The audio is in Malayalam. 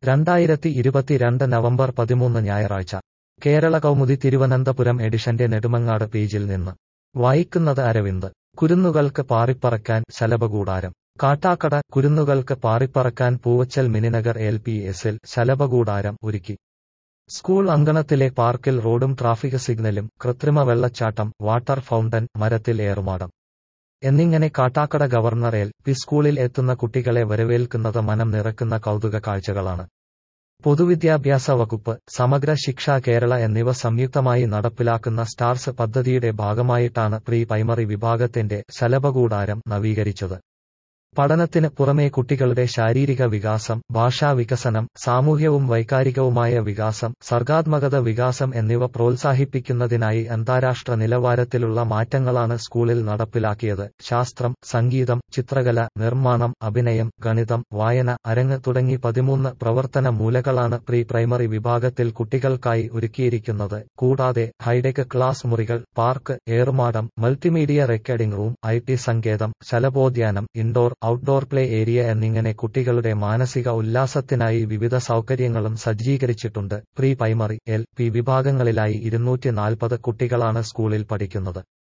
രണ്ടായിരത്തി ഇരുപത്തിരണ്ട് നവംബർ പതിമൂന്ന് ഞായറാഴ്ച കേരള കൗമുദി തിരുവനന്തപുരം എഡിഷന്റെ നെടുമങ്ങാട് പേജിൽ നിന്ന് വായിക്കുന്നത് അരവിന്ദ് കുരുന്നുകൾക്ക് പാറിപ്പറക്കാൻ ശലഭകൂടാരം കാട്ടാക്കട കുരുന്നുകൾക്ക് പാറിപ്പറക്കാൻ പൂവച്ചൽ മിനിനഗർ എൽ പി എസിൽ ശലഭകൂടാരം ഒരുക്കി സ്കൂൾ അങ്കണത്തിലെ പാർക്കിൽ റോഡും ട്രാഫിക് സിഗ്നലും കൃത്രിമ വെള്ളച്ചാട്ടം വാട്ടർ ഫൗണ്ടൻ മരത്തിൽ ഏറുമാടം എന്നിങ്ങനെ കാട്ടാക്കട ഗവർണർ എൽ പി സ്കൂളിൽ എത്തുന്ന കുട്ടികളെ വരവേൽക്കുന്നത് മനം നിറക്കുന്ന കൗതുക കാഴ്ചകളാണ് പൊതുവിദ്യാഭ്യാസ വകുപ്പ് സമഗ്ര ശിക്ഷ കേരള എന്നിവ സംയുക്തമായി നടപ്പിലാക്കുന്ന സ്റ്റാർസ് പദ്ധതിയുടെ ഭാഗമായിട്ടാണ് പ്രീ പ്രൈമറി വിഭാഗത്തിന്റെ ശലഭകൂടാരം നവീകരിച്ചത് പഠനത്തിന് പുറമെ കുട്ടികളുടെ ശാരീരിക വികാസം ഭാഷാ വികസനം സാമൂഹ്യവും വൈകാരികവുമായ വികാസം സർഗാത്മകത വികാസം എന്നിവ പ്രോത്സാഹിപ്പിക്കുന്നതിനായി അന്താരാഷ്ട്ര നിലവാരത്തിലുള്ള മാറ്റങ്ങളാണ് സ്കൂളിൽ നടപ്പിലാക്കിയത് ശാസ്ത്രം സംഗീതം ചിത്രകല നിർമ്മാണം അഭിനയം ഗണിതം വായന അരങ്ങ് തുടങ്ങി പതിമൂന്ന് പ്രവർത്തന മൂലകളാണ് പ്രീ പ്രൈമറി വിഭാഗത്തിൽ കുട്ടികൾക്കായി ഒരുക്കിയിരിക്കുന്നത് കൂടാതെ ഹൈടെക് ക്ലാസ് മുറികൾ പാർക്ക് ഏറുമാടം multimedia recording room I T സങ്കേതം ശലഭോദ്യാനം ഇൻഡോർ ഔട്ട്ഡോർ പ്ലേ ഏരിയ എന്നിങ്ങനെ കുട്ടികളുടെ മാനസിക ഉല്ലാസത്തിനായി വിവിധ സൗകര്യങ്ങളും സജ്ജീകരിച്ചിട്ടുണ്ട് പ്രീ പ്രൈമറി എൽ പി വിഭാഗങ്ങളിലായി ഇരുന്നൂറ്റി നാൽപ്പത് കുട്ടികളാണ് സ്കൂളിൽ പഠിക്കുന്നത്